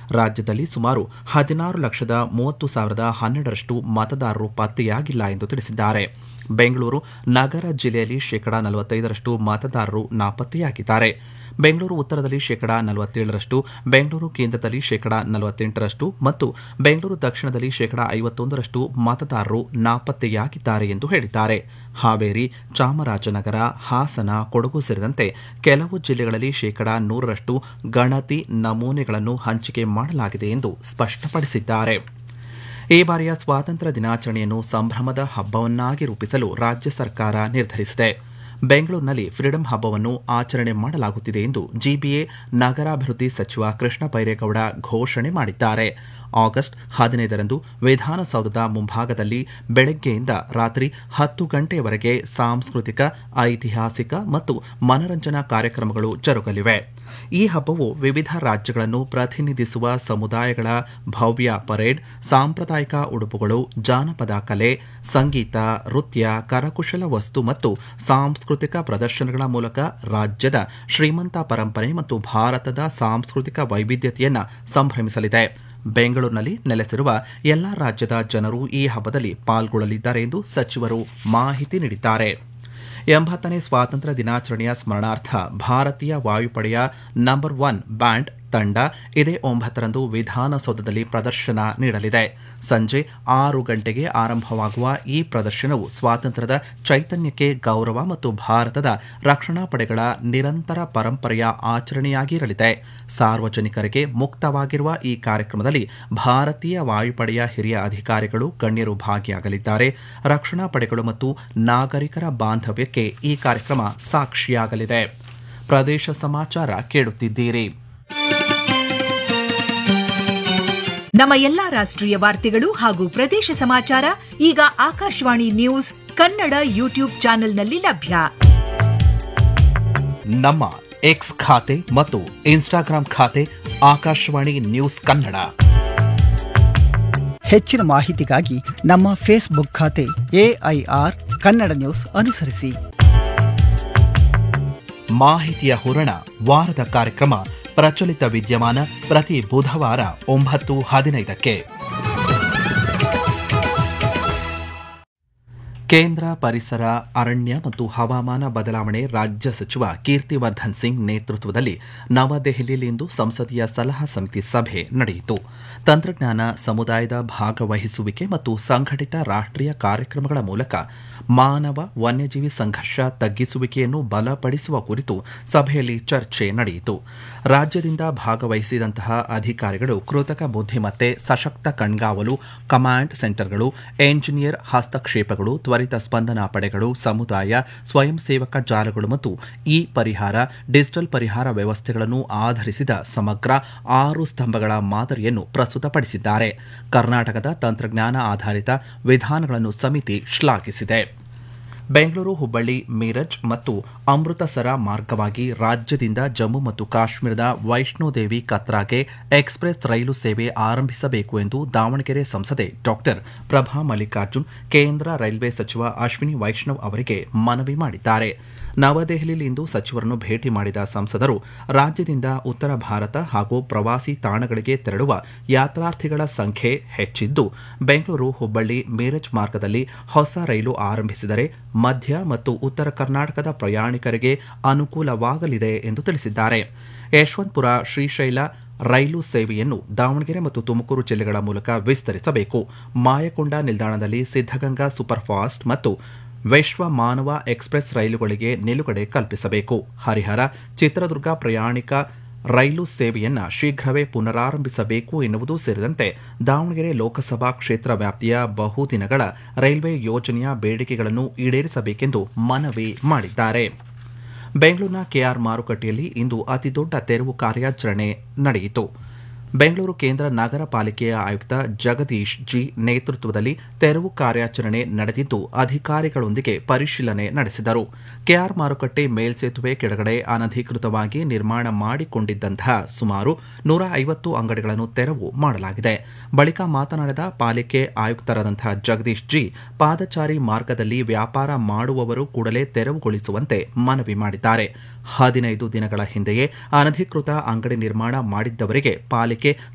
ರಾಜ್ಯದಲ್ಲಿ ಸುಮಾರು ಹದಿನಾರು ಲಕ್ಷದ ಮೂವತ್ತು ಸಾವಿರದ ಹನ್ನೆರಡರಷ್ಟು ಮತದಾರರು ಪತ್ತೆಯಾಗಿಲ್ಲ ಎಂದು ತಿಳಿಸಿದ್ದಾರೆ ಬೆಂಗಳೂರು ನಗರ ಜಿಲ್ಲೆಯಲ್ಲಿ ಶೇಕಡಾ ನಲವತ್ತೈದರಷ್ಟು ಮತದಾರರು ನಾಪತ್ತೆಯಾಗಿದ್ದಾರೆ ಬೆಂಗಳೂರು ಉತ್ತರದಲ್ಲಿ ಶೇಕಡಾ ನಲವತ್ತೇಳರಷ್ಟು ಬೆಂಗಳೂರು ಕೇಂದ್ರದಲ್ಲಿ ಶೇಕಡಾ ನಲವತ್ತೆಂಟರಷ್ಟು ಮತ್ತು ಬೆಂಗಳೂರು ದಕ್ಷಿಣದಲ್ಲಿ ಶೇಕಡಾ ಐವತ್ತೊಂದರಷ್ಟು ಮತದಾರರು ನಾಪತ್ತೆಯಾಗಿದ್ದಾರೆ ಎಂದು ಹೇಳಿದ್ದಾರೆ ಹಾವೇರಿ ಚಾಮರಾಜನಗರ ಹಾಸನ ಕೊಡಗು ಸೇರಿದಂತೆ ಕೆಲವು ಜಿಲ್ಲೆಗಳಲ್ಲಿ ಶೇಕಡಾ ನೂರರಷ್ಟು ಗಣತಿ ನಮೂನೆಗಳನ್ನು ಹಂಚಿಕೆ ಮಾಡಲಾಗಿದೆ ಎಂದು ಸ್ಪಷ್ಟಪಡಿಸಿದ್ದಾರೆ ಈ ಬಾರಿಯ ಸ್ವಾತಂತ್ರ್ಯ ದಿನಾಚರಣೆಯನ್ನು ಸಂಭ್ರಮದ ಹಬ್ಬವನ್ನಾಗಿ ರೂಪಿಸಲು ರಾಜ್ಯ ಸರ್ಕಾರ ನಿರ್ಧರಿಸಿದೆ ಬೆಂಗಳೂರಿನಲ್ಲಿ ಫ್ರೀಡಂ ಹಬ್ಬವನ್ನು ಆಚರಣೆ ಮಾಡಲಾಗುತ್ತಿದೆ ಎಂದು ಜಿಬಿಎ ನಗರಾಭಿವೃದ್ಧಿ ಸಚಿವ ಕೃಷ್ಣ ಬೈರೇಗೌಡ ಘೋಷಣೆ ಮಾಡಿದ್ದಾರೆ ಆಗಸ್ಟ್ ಹದಿನೈದರಂದು ವಿಧಾನಸೌಧದ ಮುಂಭಾಗದಲ್ಲಿ ಬೆಳಗ್ಗೆಯಿಂದ ರಾತ್ರಿ ಹತ್ತು ಗಂಟೆಯವರೆಗೆ ಸಾಂಸ್ಕೃತಿಕ ಐತಿಹಾಸಿಕ ಮತ್ತು ಮನರಂಜನಾ ಕಾರ್ಯಕ್ರಮಗಳು ಜರುಗಲಿವೆ ಈ ಹಬ್ಬವು ವಿವಿಧ ರಾಜ್ಯಗಳನ್ನು ಪ್ರತಿನಿಧಿಸುವ ಸಮುದಾಯಗಳ ಭವ್ಯ ಪರೇಡ್ ಸಾಂಪ್ರದಾಯಿಕ ಉಡುಪುಗಳು ಜಾನಪದ ಕಲೆ ಸಂಗೀತ ನೃತ್ಯ ಕರಕುಶಲ ವಸ್ತು ಮತ್ತು ಸಾಂಸ್ಕೃತಿಕ ಪ್ರದರ್ಶನಗಳ ಮೂಲಕ ರಾಜ್ಯದ ಶ್ರೀಮಂತ ಪರಂಪರೆ ಮತ್ತು ಭಾರತದ ಸಾಂಸ್ಕೃತಿಕ ವೈವಿಧ್ಯತೆಯನ್ನು ಸಂಭ್ರಮಿಸಲಿದೆ ಬೆಂಗಳೂರಿನಲ್ಲಿ ನೆಲೆಸಿರುವ ಎಲ್ಲಾ ರಾಜ್ಯದ ಜನರು ಈ ಹಬ್ಬದಲ್ಲಿ ಪಾಲ್ಗೊಳ್ಳಲಿದ್ದಾರೆ ಎಂದು ಸಚಿವರು ಮಾಹಿತಿ ನೀಡಿದ್ದಾರೆ ಎಂಬತ್ತನೇ ಸ್ವಾತಂತ್ರ್ಯ ದಿನಾಚರಣೆಯ ಸ್ಮರಣಾರ್ಥ ಭಾರತೀಯ ವಾಯುಪಡೆಯ ನಂಬರ್ ಒನ್ ಬ್ಯಾಂಡ್ ತಂಡ ಇದೇ ಒಂಬತ್ತರಂದು ವಿಧಾನಸೌಧದಲ್ಲಿ ಪ್ರದರ್ಶನ ನೀಡಲಿದೆ ಸಂಜೆ ಆರು ಗಂಟೆಗೆ ಆರಂಭವಾಗುವ ಈ ಪ್ರದರ್ಶನವು ಸ್ವಾತಂತ್ರ್ಯದ ಚೈತನ್ಯಕ್ಕೆ ಗೌರವ ಮತ್ತು ಭಾರತದ ರಕ್ಷಣಾ ಪಡೆಗಳ ನಿರಂತರ ಪರಂಪರೆಯ ಆಚರಣೆಯಾಗಿರಲಿದೆ ಸಾರ್ವಜನಿಕರಿಗೆ ಮುಕ್ತವಾಗಿರುವ ಈ ಕಾರ್ಯಕ್ರಮದಲ್ಲಿ ಭಾರತೀಯ ವಾಯುಪಡೆಯ ಹಿರಿಯ ಅಧಿಕಾರಿಗಳು ಗಣ್ಯರು ಭಾಗಿಯಾಗಲಿದ್ದಾರೆ ರಕ್ಷಣಾ ಪಡೆಗಳು ಮತ್ತು ನಾಗರಿಕರ ಬಾಂಧವ್ಯಕ್ಕೆ ಈ ಕಾರ್ಯಕ್ರಮ ಸಾಕ್ಷಿಯಾಗಲಿದೆ ಪ್ರದೇಶ ಸಮಾಚಾರ ಕೇಳುತ್ತಿದ್ದೀರಿ ನಮ್ಮ ಎಲ್ಲಾ ರಾಷ್ಟ್ರೀಯ ವಾರ್ತೆಗಳು ಹಾಗೂ ಪ್ರದೇಶ ಸಮಾಚಾರ ಈಗ ಆಕಾಶವಾಣಿ ನ್ಯೂಸ್ ಕನ್ನಡ ಯೂಟ್ಯೂಬ್ ಚಾನೆಲ್ನಲ್ಲಿ ಲಭ್ಯ ನಮ್ಮ ಎಕ್ಸ್ ಖಾತೆ ಮತ್ತು ಇನ್ಸ್ಟಾಗ್ರಾಂ ಖಾತೆ ಆಕಾಶವಾಣಿ ನ್ಯೂಸ್ ಕನ್ನಡ ಹೆಚ್ಚಿನ ಮಾಹಿತಿಗಾಗಿ ನಮ್ಮ ಫೇಸ್ಬುಕ್ ಖಾತೆ ಎಐಆರ್ ಕನ್ನಡ ನ್ಯೂಸ್ ಅನುಸರಿಸಿ ಮಾಹಿತಿಯ ಹೂರಣ ವಾರದ ಕಾರ್ಯಕ್ರಮ ಪ್ರಚಲಿತ ವಿದ್ಯಮಾನ ಪ್ರತಿ ಬುಧವಾರ ಒಂಬತ್ತು ಹದಿನೈದಕ್ಕೆ ಕೇಂದ್ರ ಪರಿಸರ ಅರಣ್ಯ ಮತ್ತು ಹವಾಮಾನ ಬದಲಾವಣೆ ರಾಜ್ಯ ಸಚಿವ ಕೀರ್ತಿವರ್ಧನ್ ಸಿಂಗ್ ನೇತೃತ್ವದಲ್ಲಿ ನವದೆಹಲಿಯಲ್ಲಿಂದು ಸಂಸದೀಯ ಸಲಹಾ ಸಮಿತಿ ಸಭೆ ನಡೆಯಿತು ತಂತ್ರಜ್ಞಾನ ಸಮುದಾಯದ ಭಾಗವಹಿಸುವಿಕೆ ಮತ್ತು ಸಂಘಟಿತ ರಾಷ್ಟ್ರೀಯ ಕಾರ್ಯಕ್ರಮಗಳ ಮೂಲಕ ಮಾನವ ವನ್ಯಜೀವಿ ಸಂಘರ್ಷ ತಗ್ಗಿಸುವಿಕೆಯನ್ನು ಬಲಪಡಿಸುವ ಕುರಿತು ಸಭೆಯಲ್ಲಿ ಚರ್ಚೆ ನಡೆಯಿತು ರಾಜ್ಯದಿಂದ ಭಾಗವಹಿಸಿದಂತಹ ಅಧಿಕಾರಿಗಳು ಕೃತಕ ಬುದ್ಧಿಮತ್ತೆ ಸಶಕ್ತ ಕಣ್ಗಾವಲು ಕಮಾಂಡ್ ಸೆಂಟರ್ಗಳು ಎಂಜಿನಿಯರ್ ಹಸ್ತಕ್ಷೇಪಗಳು ತ್ವರಿತ ಸ್ಪಂದನಾ ಪಡೆಗಳು ಸಮುದಾಯ ಸ್ವಯಂ ಸೇವಕ ಜಾಲಗಳು ಮತ್ತು ಇ ಪರಿಹಾರ ಡಿಜಿಟಲ್ ಪರಿಹಾರ ವ್ಯವಸ್ಥೆಗಳನ್ನು ಆಧರಿಸಿದ ಸಮಗ್ರ ಆರು ಸ್ತಂಭಗಳ ಮಾದರಿಯನ್ನು ಪ್ರಸ್ತುತಪಡಿಸಿದ್ದಾರೆ ಕರ್ನಾಟಕದ ತಂತ್ರಜ್ಞಾನ ಆಧಾರಿತ ವಿಧಾನಗಳನ್ನು ಸಮಿತಿ ಶ್ಲಾಘಿಸಿದೆ ಬೆಂಗಳೂರು ಹುಬ್ಬಳ್ಳಿ ಮೀರಜ್ ಮತ್ತು ಅಮೃತಸರ ಮಾರ್ಗವಾಗಿ ರಾಜ್ಯದಿಂದ ಜಮ್ಮು ಮತ್ತು ಕಾಶ್ಮೀರದ ವೈಷ್ಣೋದೇವಿ ಕತ್ರಾಗೆ ಎಕ್ಸ್ಪ್ರೆಸ್ ರೈಲು ಸೇವೆ ಆರಂಭಿಸಬೇಕು ಎಂದು ದಾವಣಗೆರೆ ಸಂಸದೆ ಡಾಕ್ಟರ್ ಪ್ರಭಾ ಮಲ್ಲಿಕಾರ್ಜುನ್ ಕೇಂದ್ರ ರೈಲ್ವೆ ಸಚಿವ ಅಶ್ವಿನಿ ವೈಷ್ಣವ್ ಅವರಿಗೆ ಮನವಿ ಮಾಡಿದ್ದಾರೆ ನವದೆಹಲಿಯಲ್ಲಿಂದು ಸಚಿವರನ್ನು ಭೇಟಿ ಮಾಡಿದ ಸಂಸದರು ರಾಜ್ಯದಿಂದ ಉತ್ತರ ಭಾರತ ಹಾಗೂ ಪ್ರವಾಸಿ ತಾಣಗಳಿಗೆ ತೆರಳುವ ಯಾತ್ರಾರ್ಥಿಗಳ ಸಂಖ್ಯೆ ಹೆಚ್ಚಿದ್ದು ಬೆಂಗಳೂರು ಹುಬ್ಬಳ್ಳಿ ಮೀರಜ್ ಮಾರ್ಗದಲ್ಲಿ ಹೊಸ ರೈಲು ಆರಂಭಿಸಿದರೆ ಮಧ್ಯ ಮತ್ತು ಉತ್ತರ ಕರ್ನಾಟಕದ ಪ್ರಯಾಣಿಕರಿಗೆ ಅನುಕೂಲವಾಗಲಿದೆ ಎಂದು ತಿಳಿಸಿದ್ದಾರೆ ಯಶವಂತಪುರ ಶ್ರೀಶೈಲ ರೈಲು ಸೇವೆಯನ್ನು ದಾವಣಗೆರೆ ಮತ್ತು ತುಮಕೂರು ಜಿಲ್ಲೆಗಳ ಮೂಲಕ ವಿಸ್ತರಿಸಬೇಕು ಮಾಯಕೊಂಡ ನಿಲ್ದಾಣದಲ್ಲಿ ಸಿದ್ದಗಂಗಾ ಸೂಪರ್ಫಾಸ್ಟ್ ಮತ್ತು ವಿಶ್ವ ಮಾನವ ಎಕ್ಸ್ಪ್ರೆಸ್ ರೈಲುಗಳಿಗೆ ನಿಲುಗಡೆ ಕಲ್ಪಿಸಬೇಕು ಹರಿಹರ ಚಿತ್ರದುರ್ಗ ಪ್ರಯಾಣಿಕ ರೈಲು ಸೇವೆಯನ್ನ ಶೀಘ್ರವೇ ಪುನರಾರಂಭಿಸಬೇಕು ಎನ್ನುವುದು ಸೇರಿದಂತೆ ದಾವಣಗೆರೆ ಲೋಕಸಭಾ ಕ್ಷೇತ್ರ ವ್ಯಾಪ್ತಿಯ ಬಹುದಿನಗಳ ರೈಲ್ವೆ ಯೋಜನೆಯ ಬೇಡಿಕೆಗಳನ್ನು ಈಡೇರಿಸಬೇಕೆಂದು ಮನವಿ ಮಾಡಿದ್ದಾರೆ ಬೆಂಗಳೂರಿನ ಕೆಆರ್ ಮಾರುಕಟ್ಟೆಯಲ್ಲಿ ಇಂದು ಅತಿದೊಡ್ಡ ತೆರವು ಕಾರ್ಯಾಚರಣೆ ನಡೆಯಿತು ಬೆಂಗಳೂರು ಕೇಂದ್ರ ನಗರ ಪಾಲಿಕೆಯ ಆಯುಕ್ತ ಜಗದೀಶ್ ಜಿ ನೇತೃತ್ವದಲ್ಲಿ ತೆರವು ಕಾರ್ಯಾಚರಣೆ ನಡೆದಿದ್ದು ಅಧಿಕಾರಿಗಳೊಂದಿಗೆ ಪರಿಶೀಲನೆ ನಡೆಸಿದರು ಕೆಆರ್ ಮಾರುಕಟ್ಟೆ ಮೇಲ್ಸೇತುವೆ ಕೆಳಗಡೆ ಅನಧಿಕೃತವಾಗಿ ನಿರ್ಮಾಣ ಮಾಡಿಕೊಂಡಿದ್ದಂತಹ ಸುಮಾರು ನೂರ ಐವತ್ತು ಅಂಗಡಿಗಳನ್ನು ತೆರವು ಮಾಡಲಾಗಿದೆ ಬಳಿಕ ಮಾತನಾಡಿದ ಪಾಲಿಕೆ ಆಯುಕ್ತರಾದಂತಹ ಜಗದೀಶ್ ಜಿ ಪಾದಚಾರಿ ಮಾರ್ಗದಲ್ಲಿ ವ್ಯಾಪಾರ ಮಾಡುವವರು ಕೂಡಲೇ ತೆರವುಗೊಳಿಸುವಂತೆ ಮನವಿ ಮಾಡಿದ್ದಾರೆ ಹದಿನೈದು ದಿನಗಳ ಹಿಂದೆಯೇ ಅನಧಿಕೃತ ಅಂಗಡಿ ನಿರ್ಮಾಣ ಮಾಡಿದ್ದವರಿಗೆ ಪಾಲಿಕೆ